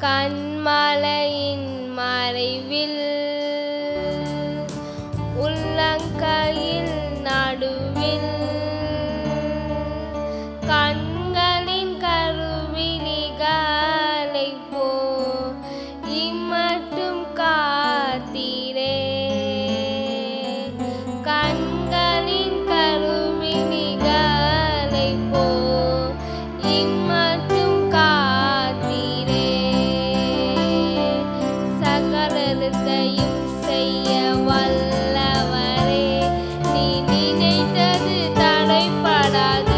கண்மலையின் மறைவில் உள்ளங்கையில் நடுவில் கண்களின் கருவிழிகளை போ இம்மட்டும் காத்தீரே கண்களின் கருவிழிகளை போ இம்மட்டும் காத்தீரே சகலத்தையும் செய்ய வல்லவரே நீ நினைத்தது தடைப்படாது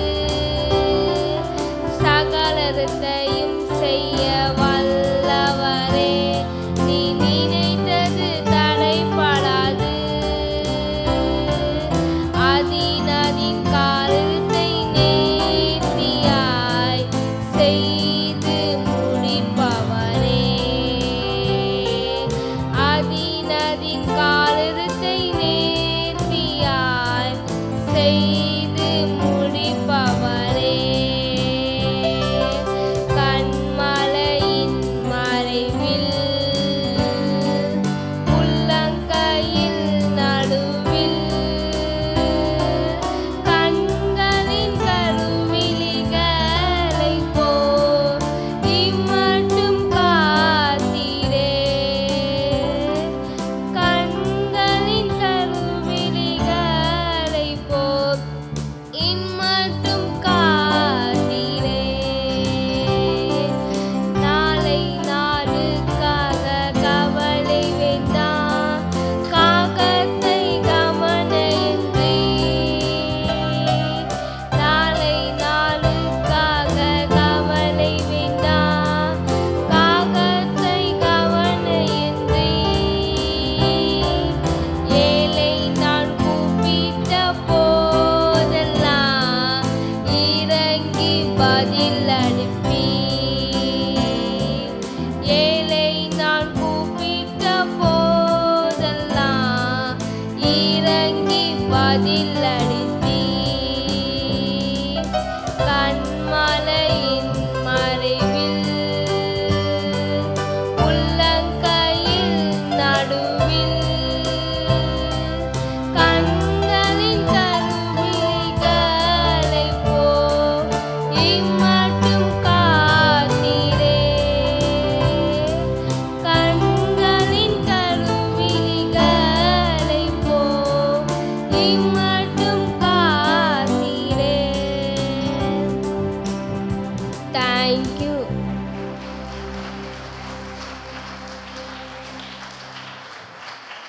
சகலத்தையும் செய்ய வல்லவரே நீ நினைத்தது தடைப்படாது அதினதின் காலத்தை நேர்த்தியாய் செய்து முடிப்பவரே அதினதின் காலத்தை நேர்த்தியாய் செய்து முடிப்பவரே கண்மலையின் மறைவில் உள்ளங்கையில் நடுவில் கண்களின் கருவிழிகளை போ இம்மட்டும் காத்தீரே கண்களின் கருவிழிகளை போ இம்மட்டும் காத்தீரே நாளை நாளுக்காக கவலை வேண்டாம் காகத்தை கவனையின்றி நாளை நாளுக்காக கவலை வேண்டாம் காகத்தை கவனையின்றி ஏழை நான் கூப்பிட்ட போதெல்லாம் இறங்கி பதில் அனுப்பி ஏழை நான் கூப்பிட்ட போதெல்லாம் இறங்கி பதில் அளித்தி கண்மலையின் மறைவில் உள்ளங்கையில் நடுவில் கண்களின் கருவிழிகளை போ இம்மட்டும் காத்தீரே கண்களின் கருவிழிகளை போ இம்மட்டும் காத்தீரே தேங்க்யூ